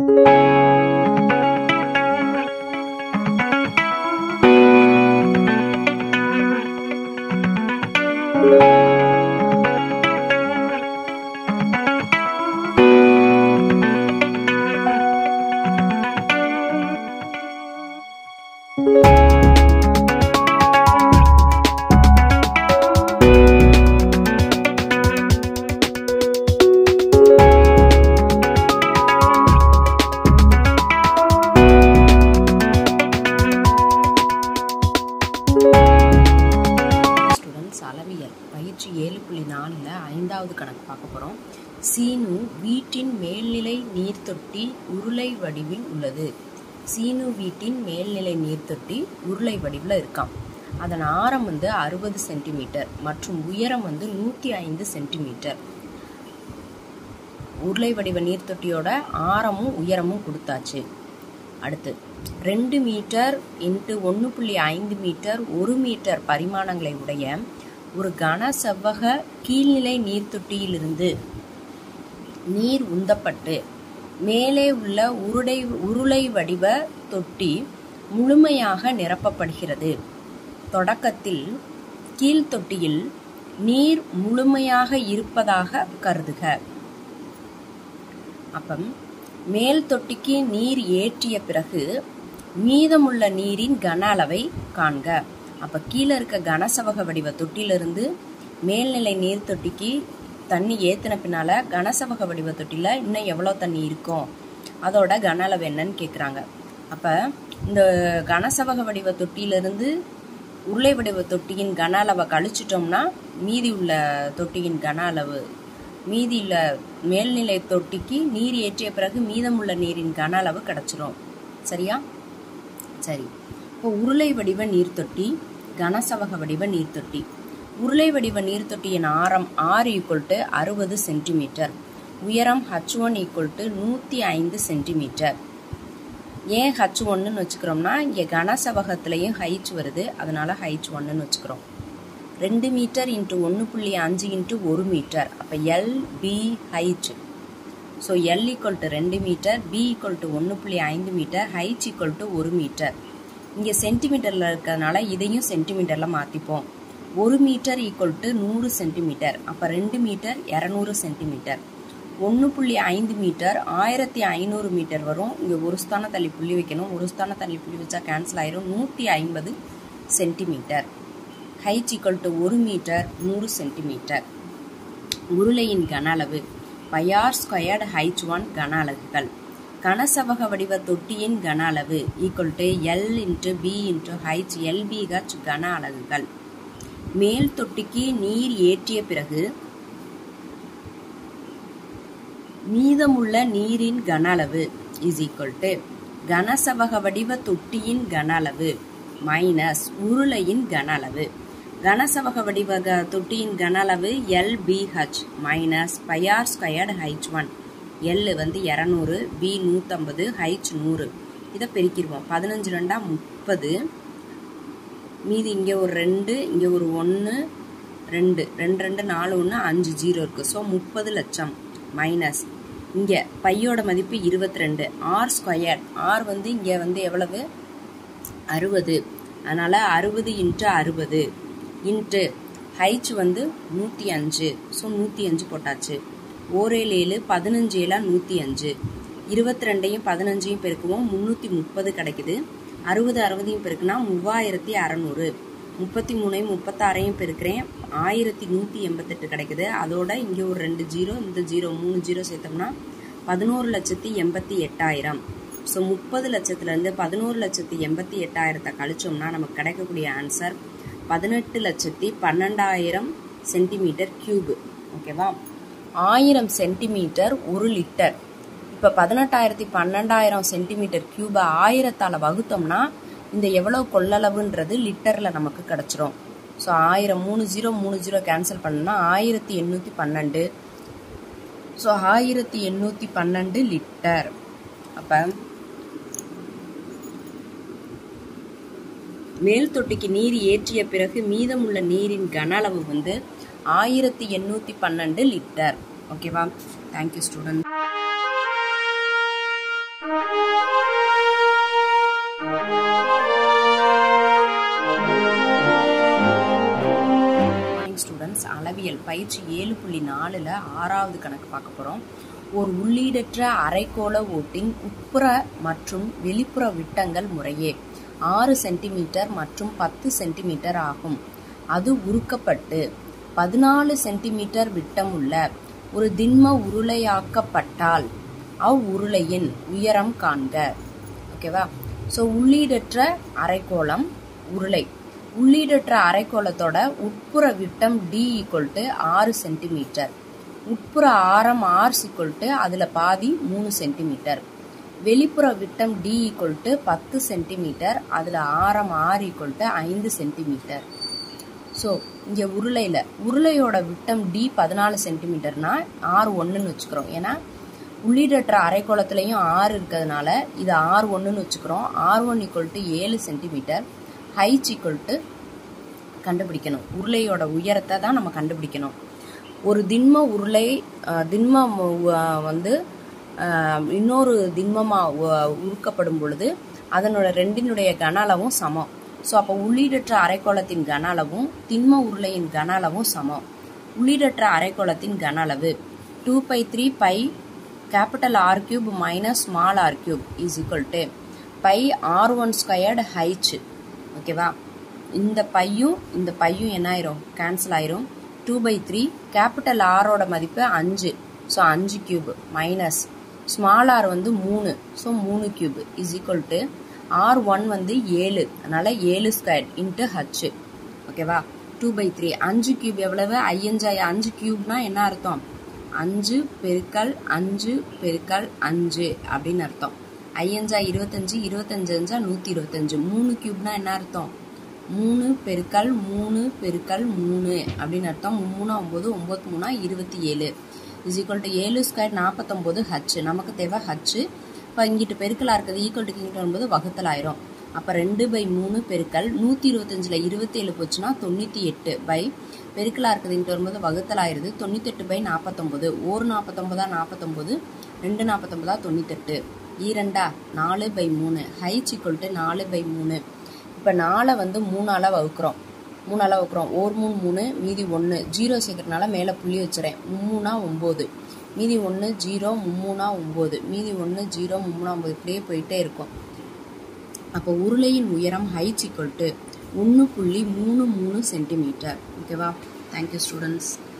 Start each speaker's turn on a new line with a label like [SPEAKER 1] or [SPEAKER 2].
[SPEAKER 1] students அளவியல் பயிற்சி ஏழு புள்ளி நாலில் ஐந்தாவது கணக்கு பார்க்க போகிறோம் சீனு வீட்டின் மேல்நிலை நீர்த்தொட்டி உருளை வடிவில் உள்ளது சீனு வீட்டின் மேல்நிலை நீர்த்தொட்டி உருளை வடிவில் இருக்காம் அதன் ஆரம் வந்து அறுபது சென்டிமீட்டர் மற்றும் உயரம் வந்து நூற்றி ஐந்து சென்டிமீட்டர் உருளை வடிவ நீர்த்தொட்டியோட ஆரமும் உயரமும் கொடுத்தாச்சு அடுத்து ரெண்டு மீட்டர் இன்ட்டு ஒன்று புள்ளி ஐந்து மீட்டர் ஒரு மீட்டர் பரிமாணங்களை உடைய ஒரு கன செவ்வக கீழ்நிலை நீர்த்தொட்டியிலிருந்து நீர் உந்தப்பட்டு மேலே உள்ள உருடை உருளை வடிவ தொட்டி முழுமையாக நிரப்பப்படுகிறது தொடக்கத்தில் கீழ்த்தொட்டியில் நீர் முழுமையாக இருப்பதாக கருதுக அப்பம் மேல் தொட்டிக்கு நீர் ஏற்றிய பிறகு மீதமுள்ள நீரின் கன அளவை காண்க அப்ப கீழே இருக்க கனசவக வடிவ தொட்டிலிருந்து மேல்நிலை நீர் தொட்டிக்கு தண்ணி ஏத்தின பின்னால கனசவக வடிவ தொட்டில இன்னும் எவ்வளோ தண்ணி இருக்கும் அதோட கன அளவு என்னன்னு கேட்குறாங்க அப்ப இந்த கனசவக வடிவ தொட்டியிலிருந்து உருளை வடிவ தொட்டியின் கன அளவை கழிச்சிட்டோம்னா மீதி உள்ள தொட்டியின் கன அளவு மீதி உள்ள மேல்நிலை தொட்டிக்கு நீர் ஏற்றிய பிறகு மீதமுள்ள நீரின் கன அளவு கிடச்சிரும் சரியா சரி இப்போ உருளை வடிவ நீர்த்தொட்டி கனசவக வடிவ நீர்த்தொட்டி உருளை வடிவ நீர்த்தொட்டியின் ஆரம் ஆறு ஈக்குவல் டு அறுபது சென்டிமீட்டர் உயரம் ஹச் ஒன் ஈக்குவல் டு நூற்றி ஐந்து சென்டிமீட்டர் ஏன் ஹச் ஒன்னுன்னு வச்சுக்கிறோம்னா இங்கே கனசவகத்துலேயும் ஹைச் வருது அதனால ஹைச் ஒன்னுன்னு வச்சுக்கிறோம் ரெண்டு மீட்டர் இன்ட்டு ஒன்று புள்ளி அஞ்சு இன்ட்டு ஒரு மீட்டர் அப்போ L B H so L equal to ரெண்டு மீட்டர் பி ஈக்குவல் டு ஒன்று புள்ளி ஐந்து மீட்டர் ஹைச் ஈக்குவல் டு ஒரு மீட்டர் இங்கே சென்டிமீட்டரில் இருக்கிறதுனால இதையும் சென்டிமீட்டரில் மாற்றிப்போம் ஒரு மீட்டர் ஈக்குவல் டு நூறு சென்டிமீட்டர் அப்போ ரெண்டு மீட்டர் இரநூறு சென்டிமீட்டர் ஒன்று புள்ளி ஐந்து மீட்டர் ஆயிரத்தி ஐநூறு மீட்டர் வரும் இங்கே ஒரு ஸ்தான தள்ளி புள்ளி வைக்கணும் ஒரு ஸ்தான தள்ளி புள்ளி வச்சா கேன்சல் ஆயிரும் நூற்றி ஐம்பது சென்டிமீட்டர் ஹைச் ஈக்குவல் டு ஒரு மீட்டர் நூறு சென்டிமீட்டர் உருளையின் கன அளவு பையார் ஸ்கொயர்டு ஹைச் ஒன் கன அலகுகள் கனசவக வடிவ தொட்டியின் கன அளவு equal to L into B into H LBH கன அலகுகள் மேல் தொட்டிக்கு நீர் ஏற்றிய பிறகு மீதமுள்ள நீரின் கன அளவு இஸ் ஈக்குவல் டு கனசவக வடிவ தொட்டியின் கன அளவு மைனஸ் உருளையின் கன அளவு கனசவக வடிவ க- தொட்டியின் கன அளவு L BH minus pi R squared H one L வந்து இரநூறு பி நூற்றம்பது ஹைச் நூறு இதை பெருக்கிடுவோம் பதினஞ்சு ரெண்டா முப்பது மீதி இங்கே ஒரு ரெண்டு இங்கே ஒரு ஒன்று ரெண்டு ரெண்டு ரெண்டு நாலு ஒன்று அஞ்சு ஜீரோ இருக்குது ஸோ முப்பது லட்சம் மைனஸ் இங்கே பையோட மதிப்பு இருபத்தி ரெண்டு ஆர் ஸ்கொயர் ஆர் வந்து இங்கே வந்து எவ்வளவு அறுபது அதனால் அறுபது இன்ட்டு அறுபது இன்ட்டு ஹைச் வந்து நூற்றி அஞ்சு ஸோ நூற்றி அஞ்சு போட்டாச்சு ஓரேழு ஏழு பதினஞ்சு ஏழா நூற்றி அஞ்சு இருபத்தி ரெண்டையும் பதினஞ்சையும் பெருக்குவோம் முந்நூற்றி முப்பது கிடைக்குது அறுபது அறுபதையும் பெருக்குனா மூவாயிரத்தி அறநூறு முப்பத்தி மூணையும் முப்பத்தாறையும் பெருக்கிறேன் ஆயிரத்தி நூற்றி எண்பத்தெட்டு கிடைக்குது அதோட இங்கே ஒரு ரெண்டு ஜீரோ இந்த ஜீரோ மூணு ஜீரோ சேர்த்தோம்னா பதினோரு லட்சத்தி எண்பத்தி எட்டாயிரம் ஸோ முப்பது லட்சத்துலேருந்து பதினோரு லட்சத்தி எண்பத்தி எட்டாயிரத்தை கழிச்சோம்னா நமக்கு கிடைக்கக்கூடிய ஆன்சர் பதினெட்டு லட்சத்தி பன்னெண்டாயிரம் சென்டிமீட்டர் கியூபு ஓகேவா ஆயிரம் சென்டிமீட்டர் ஒரு லிட்டர் இப்போ பதினெட்டாயிரத்தி பன்னெண்டாயிரம் சென்டிமீட்டர் கியூபை ஆயிரத்தால் வகுத்தோம்னா இந்த எவ்வளோ கொள்ளளவுன்றது லிட்டரில் நமக்கு கிடச்சிரும் ஸோ ஆயிரம் மூணு ஜீரோ மூணு ஜீரோ கேன்சல் பண்ணோம்னா ஆயிரத்தி எண்ணூற்றி பன்னெண்டு ஸோ ஆயிரத்தி எண்ணூற்றி பன்னெண்டு லிட்டர் அப்போ மேல் தொட்டிக்கு நீர் ஏற்றிய பிறகு மீதமுள்ள நீரின் கன அளவு வந்து ஆயிரத்தி எண்ணூற்றி பன்னெண்டு லிட்டர் ஓகேவா தேங்க்யூ ஸ்டூடெண்ட் பயிற்சி ஏழு புள்ளி நாலில் ஆறாவது கணக்கு பார்க்க போகிறோம் ஒரு உள்ளீடற்ற அரைக்கோள ஓட்டின் உட்புற மற்றும் வெளிப்புற விட்டங்கள் முறையே ஆறு சென்டிமீட்டர் மற்றும் பத்து சென்டிமீட்டர் ஆகும் அது உருக்கப்பட்டு பதினாலு சென்டிமீட்டர் விட்டமுள்ள ஒரு திண்ம உருளையாக்கப்பட்டால் அவ்வுருளையின் உயரம் காண்க ஓகேவா ஸோ உள்ளீடற்ற அரைக்கோளம் உருளை உள்ளீடற்ற அரைக்கோளத்தோட உட்புற விட்டம் டி ஈக்குவல் டு ஆறு சென்டிமீட்டர் உட்புற ஆரம் ஆர் ஈக்குவல் டு அதில் பாதி மூணு சென்டிமீட்டர் வெளிப்புற விட்டம் டி ஈக்குவல் டு பத்து சென்டிமீட்டர் அதில் ஆரம் ஆர் ஈக்குவல் டு ஐந்து சென்டிமீட்டர் ஸோ இங்கே உருளையில் உருளையோட விட்டம் டி பதினாலு சென்டிமீட்டர்னா ஆறு ஒன்றுன்னு வச்சுக்கிறோம் ஏன்னா உள்ளீடற்ற அரைக்கோளத்துலேயும் ஆறு இருக்கிறதுனால இது ஆர் ஒன்றுன்னு வச்சுக்கிறோம் ஆர் ஒன் ஈக்குவல் டு ஏழு சென்டிமீட்டர் ஹைச் ஈக்குவல் டு கண்டுபிடிக்கணும் உருளையோட உயரத்தை தான் நம்ம கண்டுபிடிக்கணும் ஒரு திண்ம உருளை திண்மம் வந்து இன்னொரு திண்மமாக உருக்கப்படும் பொழுது அதனோட ரெண்டினுடைய கன அளவும் சமம் ஸோ அப்போ உள்ளீடற்ற அரைக்கோளத்தின் கன அளவும் திண்ம உருளையின் கன அளவும் சமம் உள்ளீடற்ற அரைக்கோளத்தின் கன அளவு two by three pi capital R cube minus small R cube is equal to pi R one squared H ஓகேவா இந்த பையும் இந்த பையும் என்ன ஆயிரும் கேன்சல் ஆயிரும் டூ பை த்ரீ கேபிட்டல் ஆரோட மதிப்பு அஞ்சு ஸோ அஞ்சு கியூப் மைனஸ் ஸ்மால் ஆர் வந்து மூணு ஸோ மூணு cube is equal to R one வந்து ஏழு அதனால ஏழு ஸ்கொயர் இன்ட்டு ஹச் ஓகேவா டூ பை த்ரீ அஞ்சு கியூப் எவ்வளவு ஐயஞ்சாய் அஞ்சு கியூப்னா என்ன அர்த்தம் அஞ்சு பெருக்கல் அஞ்சு பெருக்கல் அஞ்சு அப்படின்னு அர்த்தம் ஐயஞ்சா இருபத்தஞ்சு இருபத்தஞ்சு அஞ்சா நூற்றி இருபத்தஞ்சு மூணு கியூப்னா என்ன அர்த்தம் மூணு பெருக்கல் மூணு பெருக்கல் மூணு அப்படின்னு அர்த்தம் மூணா ஒம்பது ஒம்பது மூணா இருபத்தி ஏழு இஸ் ஈக்குவல் டு ஏழு ஸ்கொயர் நாற்பத்தொம்போது ஹச் நமக்கு தேவை ஹச் இப்போ இங்கிட்டு பெருக்கலாக இருக்குது ஈக்குவல் டு இங்கிட்டு வரும்போது வகுத்தல் ஆயிரும் அப்போ ரெண்டு பை மூணு பெருக்கல் நூற்றி இருபத்தஞ்சில் இருபத்தேழு போச்சுன்னா தொண்ணூற்றி எட்டு பை பெருக்கலாக இருக்குது இங்கிட்டு வரும்போது வகுத்தல் ஆயிருது தொண்ணூத்தெட்டு பை நாற்பத்தொம்போது ஒரு நாற்பத்தொம்போதா நாற்பத்தொம்போது ரெண்டு நாற்பத்தொம்போதா தொண்ணூத்தெட்டு ஈரெண்டா நாலு பை மூணு ஹைச் ஈக்குவல் டு நாலு பை மூணு இப்போ நாலை வந்து மூணால் வகுக்கிறோம் மூணால் வகுக்கிறோம் ஒரு மூணு மூணு மீதி ஒன்று ஜீரோ சேர்க்கறதுனால மேலே புள்ளி வச்சுறேன் மும்மூணா ஒம்பது மீதி ஒன்று ஜீரோ மும்மூணா ஒம்பது மீதி ஒன்று ஜீரோ மும்மூணா ஒம்பது இப்படியே போயிட்டே இருக்கும் அப்போ உருளையின் உயரம் ஹைச் ஈக்குவல் டு ஒன்று புள்ளி மூணு மூணு சென்டிமீட்டர் ஓகேவா தேங்க்யூ ஸ்டூடெண்ட்ஸ்